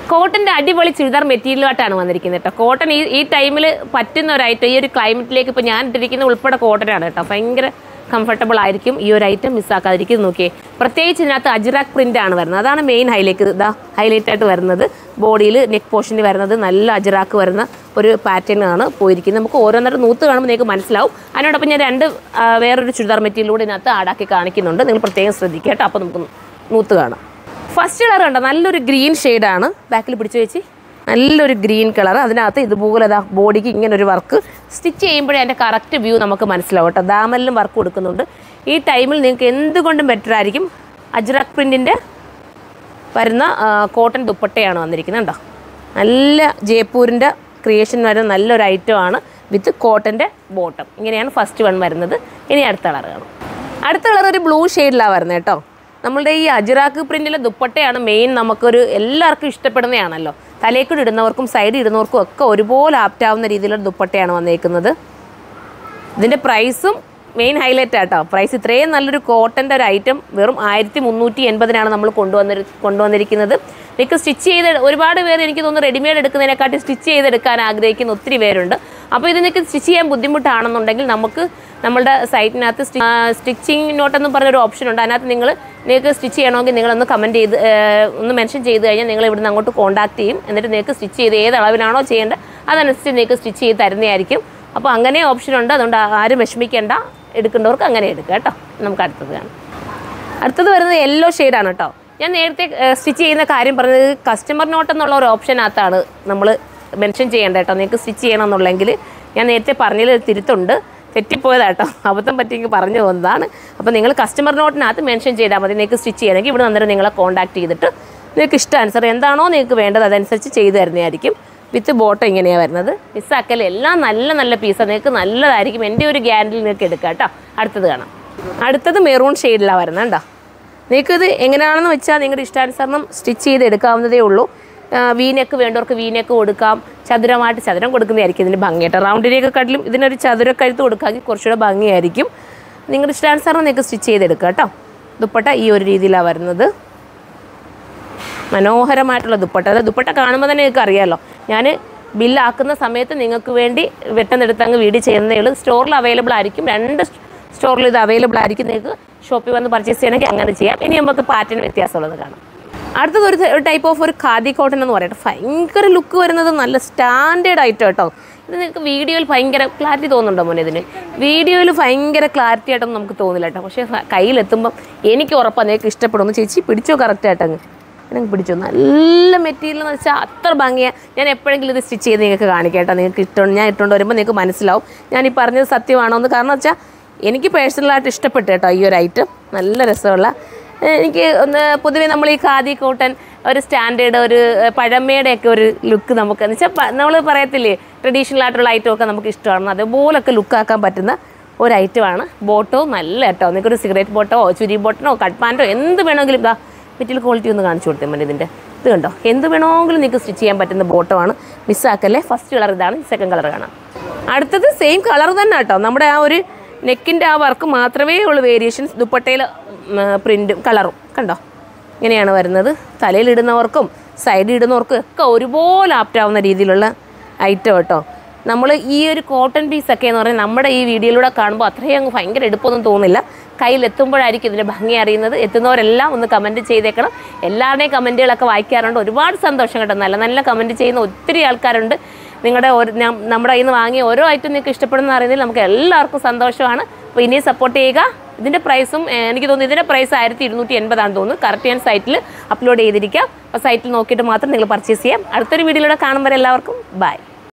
കോട്ടൻ്റെ അടിപൊളി ചുരിദാർ മെറ്റീരിയലായിട്ടാണ് വന്നിരിക്കുന്നത് കേട്ടോ കോട്ടൺ ഈ ഈ ടൈമിൽ പറ്റുന്ന ഒരു ഐറ്റം ഈ ഒരു ക്ലൈമറ്റിലേക്ക് ഇപ്പോൾ ഞാൻ ഇട്ടിരിക്കുന്ന ഉൾപ്പെടെ കോട്ടനാണ് കേട്ടോ ഭയങ്കര കംഫർട്ടബിൾ ആയിരിക്കും ഈ ഒരു ഐറ്റം മിസ്സാക്കാതിരിക്കും നോക്കിയേ പ്രത്യേകിച്ച് ഇതിനകത്ത് അജ്രാക് പ്രിൻ്റ് ആണ് വരുന്നത് അതാണ് മെയിൻ ഹൈലൈറ്റ് ഇതാ ഹൈലൈറ്റ് ആയിട്ട് വരുന്നത് ബോഡിയിൽ നെക്ക് പോർഷനിൽ വരുന്നത് നല്ല അജ്രാക്ക് വരുന്ന ഒരു പാറ്റേൺ ആണ് പോയിരിക്കുന്നത് നമുക്ക് ഓരോന്നേരം നൂത്ത് കാണുമ്പോൾ നിങ്ങൾക്ക് മനസ്സിലാവും അതിനോടൊപ്പം ഞാൻ രണ്ട് ആ, വേറൊരു ചുരിദാർ മെറ്റീരിയലൂടെ ഇതിനകത്ത് ആടാക്കി കാണിക്കുന്നുണ്ട് നിങ്ങൾ പ്രത്യേകം ശ്രദ്ധിക്കുക കേട്ടോ അപ്പോൾ നമുക്ക് നൂത്ത് കാണാം ഫസ്റ്റ് കളർ കണ്ടോ നല്ലൊരു ഗ്രീൻ ഷെയ്ഡാണ് ബാക്കിൽ പിടിച്ചു വെച്ച് നല്ലൊരു ഗ്രീൻ കളർ അതിനകത്ത് ഇതുപോലെ ദാ ബോഡിക്ക് ഇങ്ങനെ ഒരു വർക്ക് സ്റ്റിച്ച് ചെയ്യുമ്പോഴേ അതിൻ്റെ കറക്റ്റ് വ്യൂ നമുക്ക് മനസ്സിലാവും കേട്ടോ ദാമലിലും വർക്ക് കൊടുക്കുന്നുണ്ട് ഈ ടൈമിൽ നിങ്ങൾക്ക് എന്തുകൊണ്ടും ബെറ്റർ ആയിരിക്കും അജ്രക് പ്രിൻറ്റിൻ്റെ വരുന്ന കോട്ടൺ ദുപ്പട്ടയാണ് വന്നിരിക്കുന്നത് കേട്ടോ നല്ല ജയ്പൂരിൻ്റെ ക്രിയേഷൻ വരുന്ന നല്ലൊരു ഐറ്റമാണ് വിത്ത് കോട്ടൻ്റെ ബോട്ടം ഇങ്ങനെയാണ് ഫസ്റ്റ് വൺ വരുന്നത് ഇനി അടുത്ത കളർ കാണാം അടുത്ത കളർ ഒരു ബ്ലൂ ഷെയ്ഡിലാണ് വരുന്നത് കേട്ടോ നമ്മളുടെ ഈ അജിറാക്ക് പ്രിൻറ്റിലെ ദുപ്പട്ടയാണ് മെയിൻ നമുക്കൊരു എല്ലാവർക്കും ഇഷ്ടപ്പെടുന്നതാണല്ലോ തലേക്കൂടി ഇടുന്നവർക്കും സൈഡിൽ ഇടുന്നവർക്കും ഒക്കെ ഒരുപോലെ ആപ്റ്റാവുന്ന രീതിയിലുള്ള ദുപ്പട്ടയാണ് വന്നേക്കുന്നത് ഇതിൻ്റെ പ്രൈസും മെയിൻ ഹൈലൈറ്റ് ആട്ടോ പ്രൈസ് ഇത്രയും നല്ലൊരു കോട്ടൻ്റെ ഒരു ഐറ്റം വെറും ആയിരത്തി മുന്നൂറ്റി എൺപതിനാണ് നമ്മൾ കൊണ്ടുവന്നി കൊണ്ടുവന്നിരിക്കുന്നത് നിങ്ങൾക്ക് സ്റ്റിച്ച് ചെയ്ത് ഒരുപാട് പേര് എനിക്ക് തോന്നുന്നു റെഡിമെയ്ഡ് എടുക്കുന്നതിനെക്കാട്ടി സ്റ്റിച്ച് ചെയ്തെടുക്കാൻ ആഗ്രഹിക്കുന്ന ഒത്തിരി പേരുണ്ട് അപ്പോൾ ഇത് നിങ്ങൾക്ക് സ്റ്റിച്ച് ചെയ്യാൻ ബുദ്ധിമുട്ടാണെന്നുണ്ടെങ്കിൽ നമുക്ക് നമ്മളുടെ സൈറ്റിനകത്ത് സ്റ്റിച്ചിങ് നോട്ട് എന്ന് പറഞ്ഞൊരു ഓപ്ഷൻ ഉണ്ട് അതിനകത്ത് നിങ്ങൾ നിങ്ങൾക്ക് സ്റ്റിച്ച് ചെയ്യണമെങ്കിൽ നിങ്ങളൊന്ന് കമൻറ്റ് ചെയ്ത് ഏഹ്, ഒന്ന് മെൻഷൻ ചെയ്ത് കഴിഞ്ഞാൽ നിങ്ങൾ ഇവിടുന്ന് അങ്ങോട്ട് കോൺടാക്ട് ചെയ്യും എന്നിട്ട് നിങ്ങൾക്ക് സ്റ്റിച്ച് ചെയ്ത് ഏത് അളവിലാണോ ചെയ്യേണ്ടത് അതനുസരിച്ച് നിങ്ങൾക്ക് സ്റ്റിച്ച് ചെയ്ത് തരുന്നതായിരിക്കും അപ്പോൾ അങ്ങനെ ഓപ്ഷൻ ഉണ്ട് അതുകൊണ്ട് ആരും വിഷമിക്കേണ്ട എടുക്കേണ്ടവർക്ക് അങ്ങനെ എടുക്കുക കേട്ടോ നമുക്ക് അടുത്തത് കാണാം അടുത്തത് വരുന്നത് യെല്ലോ ഷെയ്ഡാണ് കേട്ടോ ഞാൻ നേരത്തെ സ്റ്റിച്ച് ചെയ്യുന്ന കാര്യം പറഞ്ഞത് കസ്റ്റമർ നോട്ട് എന്നുള്ള ഒരു ഓപ്ഷനകത്താണ് നമ്മൾ മെൻഷൻ ചെയ്യേണ്ടത് കേട്ടോ നിങ്ങൾക്ക് സ്റ്റിച്ച് ചെയ്യണം എന്നുള്ളെങ്കിൽ ഞാൻ നേരത്തെ പറഞ്ഞതിൽ ഒരു തിരുത്തുണ്ട് തെറ്റിപ്പോയതാട്ടോ അബദ്ധം പറ്റിയെങ്കിൽ പറഞ്ഞു പോകുന്നതാണ് അപ്പോൾ നിങ്ങൾ കസ്റ്റമർ നോട്ടിനകത്ത് മെൻഷൻ ചെയ്താൽ മതി നിങ്ങൾക്ക് സ്റ്റിച്ച് ചെയ്യണമെങ്കിൽ ഇവിടെ അന്നേരം നിങ്ങളെ കോൺടാക്ട് ചെയ്തിട്ട് നിങ്ങൾക്ക് ഇഷ്ടാനുസരണം എന്താണോ നിങ്ങൾക്ക് വേണ്ടത് അതനുസരിച്ച് ചെയ്തു തരുന്നതായിരിക്കും വിത്ത് ബോട്ടം ഇങ്ങനെയാണ് വരുന്നത് മിസ്സാക്കൽ എല്ലാം നല്ല നല്ല പീസാണ് നിങ്ങൾക്ക് നല്ലതായിരിക്കും എൻ്റെ ഒരു ഗ്യാരണ്ടിൽ നിങ്ങൾക്ക് എടുക്കാം കേട്ടോ അടുത്തത് കാണാം അടുത്തത് മെറൂൺ ഷെയ്ഡിലാണ് വരുന്നത് കേട്ടോ നിങ്ങൾക്കിത് എങ്ങനെയാണെന്ന് വെച്ചാൽ നിങ്ങളുടെ ഇഷ്ടാനുസരണം സ്റ്റിച്ച് ചെയ്ത് എടുക്കാവുന്നതേ ഉള്ളൂ വീനെക്ക് വേണ്ടവർക്ക് വീനെക്ക് കൊടുക്കാം ചതുരമായിട്ട് ചതുരം കൊടുക്കുന്നതായിരിക്കും ഇതിന് ഭംഗിയായിട്ട് റൗണ്ടിനെയൊക്കെ കാട്ടിലും ഇതിനൊരു ചതുരക്കഴുത്ത് കൊടുക്കാമെങ്കിൽ കുറച്ചുകൂടെ ഭംഗിയായിരിക്കും നിങ്ങളുടെ ഇഷ്ടാനുസരണം നിങ്ങൾക്ക് സ്റ്റിച്ച് ചെയ്തെടുക്കുക കേട്ടോ ദുപ്പട്ട ഈ ഒരു രീതിയിലാണ് വരുന്നത് മനോഹരമായിട്ടുള്ള ദുപ്പട്ട അത് ദുപ്പട്ട കാണുമ്പോൾ തന്നെ നിങ്ങൾക്ക് അറിയാമല്ലോ ഞാൻ ബില്ലാക്കുന്ന സമയത്ത് നിങ്ങൾക്ക് വേണ്ടി വെട്ടെന്നെടുത്ത് അങ്ങ് വീഡിയോ ചെയ്യുന്നതേ ഉള്ളൂ സ്റ്റോറിൽ അവൈലബിൾ ആയിരിക്കും രണ്ട് സ്റ്റോറിൽ ഇത് അവൈലബിൾ ആയിരിക്കും നിങ്ങൾക്ക് ഷോപ്പിൽ വന്ന് പർച്ചേസ് ചെയ്യണമെങ്കിൽ അങ്ങനെ ചെയ്യാം ഇനി നമുക്ക് പാറ്റേൺ വ്യത്യാസമുള്ളത് കാണാം അടുത്തത് ഒരു ഒരു ടൈപ്പ് ഓഫ് ഒരു ഖാദി കോട്ടൺ എന്ന് പറയട്ടെ ഭയങ്കര ലുക്ക് വരുന്നത് നല്ല സ്റ്റാൻഡേർഡ് ആയിട്ട് കേട്ടോ ഇത് നിങ്ങൾക്ക് വീഡിയോയിൽ ഭയങ്കര ക്ലാരിറ്റി തോന്നുന്നുണ്ടോ മോനെ ഇതിന് വീഡിയോയിൽ ഭയങ്കര ക്ലാരിറ്റി ആയിട്ടൊന്നും നമുക്ക് തോന്നില്ല കേട്ടോ പക്ഷേ കയ്യിലെത്തുമ്പം എനിക്ക് ഉറപ്പാണ് നിങ്ങൾക്ക് ഇഷ്ടപ്പെടുന്നു ചേച്ചി പിടിച്ചോ കറക്റ്റായിട്ട് അങ്ങ് നിങ്ങൾക്ക് പിടിച്ചു നല്ല മെറ്റീരിയൽ എന്ന് വെച്ചാൽ അത്ര ഭംഗിയാണ് ഞാൻ എപ്പോഴെങ്കിലും ഇത് സ്റ്റിച്ച് ചെയ്ത് നിങ്ങൾക്ക് കാണിക്കാം കേട്ടോ നിങ്ങൾക്ക് ഇട്ടുകൊണ്ട് ഞാൻ ഇട്ടുകൊണ്ട് വരുമ്പോൾ നിങ്ങൾക്ക് മനസ്സിലാവും ഞാൻ ഈ പറഞ്ഞത് സത്യമാണോ എന്ന് കാരണം വെച്ചാൽ എനിക്ക് പേഴ്സണലായിട്ട് ഇഷ്ടപ്പെട്ടു കേട്ടോ ഈ ഒരു ഐറ്റം നല്ല രസമുള്ള ഏഹ് എനിക്ക് ഒന്ന് പൊതുവേ നമ്മൾ ഈ ഖാദി കോട്ടൺ ഒരു സ്റ്റാൻഡേർഡ് ഒരു ഏഹ് പഴമയുടെ ഒക്കെ ഒരു ലുക്ക് നമുക്ക് എന്ന് വെച്ചാൽ നമ്മൾ പറയത്തില്ലേ ട്രഡീഷണൽ ആയിട്ടുള്ള ഐറ്റം ഒക്കെ നമുക്ക് ഇഷ്ടമാണ് അതുപോലൊക്കെ ലുക്കാക്കാൻ പറ്റുന്ന ഒരു ഐറ്റമാണ് ബോട്ടോ നല്ല കേട്ടോ നിങ്ങൾക്ക് ഒരു സിഗരറ്റ് ബോട്ടോ ചുരി ബോട്ടനോ കട്ട് പാൻറ്റോ എന്ത് വേണമെങ്കിലും ഇതാ മെറ്റീരിയൽ ക്വാളിറ്റി ഒന്ന് കാണിച്ചു കൊടുത്താൽ മതി ഇതിൻ്റെ ഇത് കണ്ടോ എന്ത് വേണമെങ്കിലും നിങ്ങൾക്ക് സ്റ്റിച്ച് ചെയ്യാൻ പറ്റുന്ന ബോട്ടമാണ് മിസ്സാക്കല്ലേ ഫസ്റ്റ് കളർ ഇതാണ് സെക്കൻഡ് കളർ കാണാം അടുത്തത് സെയിം കളർ തന്നെ കേട്ടോ നമ്മുടെ ആ ഒരു നെക്കിൻ്റെ ആ വർക്ക് മാത്രമേ ഉള്ളൂ വേരിയേഷൻസ് ദുപ്പട്ടയിൽ പ്രിൻറ്റും കളറും കണ്ടോ ഇങ്ങനെയാണ് വരുന്നത് തലയിലിടുന്നവർക്കും സൈഡിൽ ഇടുന്നവർക്കും ഒക്കെ ഒരുപോലെ ആപ്റ്റാവുന്ന രീതിയിലുള്ള ഐറ്റം കേട്ടോ നമ്മൾ ഈ ഒരു കോട്ടൺ പീസൊക്കെ എന്ന് പറഞ്ഞാൽ നമ്മുടെ ഈ വീഡിയോയിലൂടെ കാണുമ്പോൾ അത്രയും അങ്ങ് ഭയങ്കര എടുപ്പൊന്നും തോന്നില്ല കയ്യിലെത്തുമ്പോഴായിരിക്കും ഇതിൻ്റെ ഭംഗി അറിയുന്നത് എത്തുന്നവരെല്ലാം ഒന്ന് കമൻറ്റ് ചെയ്തേക്കണം എല്ലാവരുടെയും കമൻറ്റുകളൊക്കെ വായിക്കാറുണ്ട് ഒരുപാട് സന്തോഷം കേട്ടോ നല്ല നല്ല കമൻറ്റ് ചെയ്യുന്ന ഒത്തിരി ആൾക്കാരുണ്ട് നിങ്ങളുടെ ഒരു നം- നമ്മുടെ കയ്യിൽ നിന്ന് വാങ്ങിയ ഓരോ ഐറ്റം നിങ്ങൾക്ക് ഇഷ്ടപ്പെടുന്ന അറിയുന്നതിൽ നമുക്ക് എല്ലാവർക്കും സന്തോഷമാണ് അപ്പോൾ ഇനിയും സപ്പോർട്ട് ചെയ്യുക ഇതിൻ്റെ പ്രൈസും ഏഹ്, എനിക്ക് തോന്നുന്നു ഇതിൻ്റെ പ്രൈസ് ആയിരത്തി ഇരുന്നൂറ്റി എൺപതാണെന്ന് തോന്നുന്നു കറക്റ്റ് ഞാൻ സൈറ്റിൽ അപ്ലോഡ് ചെയ്തിരിക്കാം അപ്പോൾ സൈറ്റിൽ നോക്കിയിട്ട് മാത്രം നിങ്ങൾ പർച്ചേസ് ചെയ്യാം അടുത്തൊരു വീഡിയോയിലൂടെ കാണുമ്പോൾ എല്ലാവർക്കും ബൈ